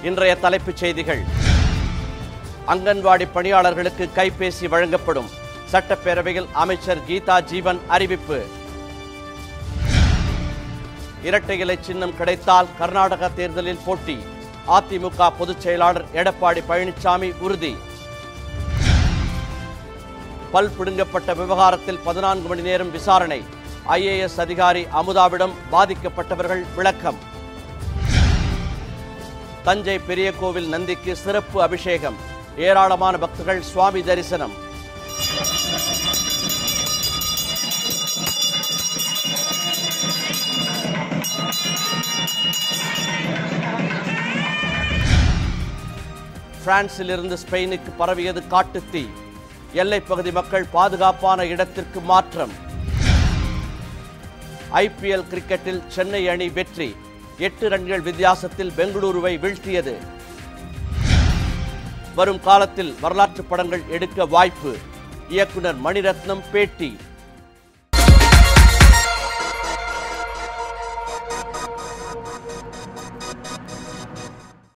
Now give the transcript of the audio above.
இன்றைய தலைப்புச் செய்திகள் அங்கன்வாடி பணியாளர்களுக்கு கைபேசி வழங்கப்படும் சட்டப்பேரவையில் அமைச்சர் கீதா ஜீவன் அறிவிப்பு இரட்டை இலை சின்னம் கிடைத்தால் கர்நாடக தேர்தலில் போட்டி அதிமுக பொதுச் செயலாளர் எடப்பாடி பழனிசாமி உறுதி பல் பிடுங்கப்பட்ட விவகாரத்தில் பதினான்கு மணி நேரம் விசாரணை ஐஏஎஸ் அதிகாரி அமுதாவிடம் பாதிக்கப்பட்டவர்கள் விளக்கம் தஞ்சை பெரிய கோவில் நந்திக்கு சிறப்பு அபிஷேகம் ஏராளமான பக்தர்கள் சுவாமி தரிசனம் பிரான்சில் இருந்து ஸ்பெயினுக்கு பரவியது காட்டுத்தீ எல்லைப் பகுதி மக்கள் பாதுகாப்பான இடத்திற்கு மாற்றம் ஐபிஎல் கிரிக்கெட்டில் சென்னை அணி வெற்றி எட்டு ரன்கள் வித்தியாசத்தில் பெங்களூருவை வீழ்த்தியது வரும் காலத்தில் வரலாற்று படங்கள் எடுக்க வாய்ப்பு இயக்குனர் மணிரத்னம் பேட்டி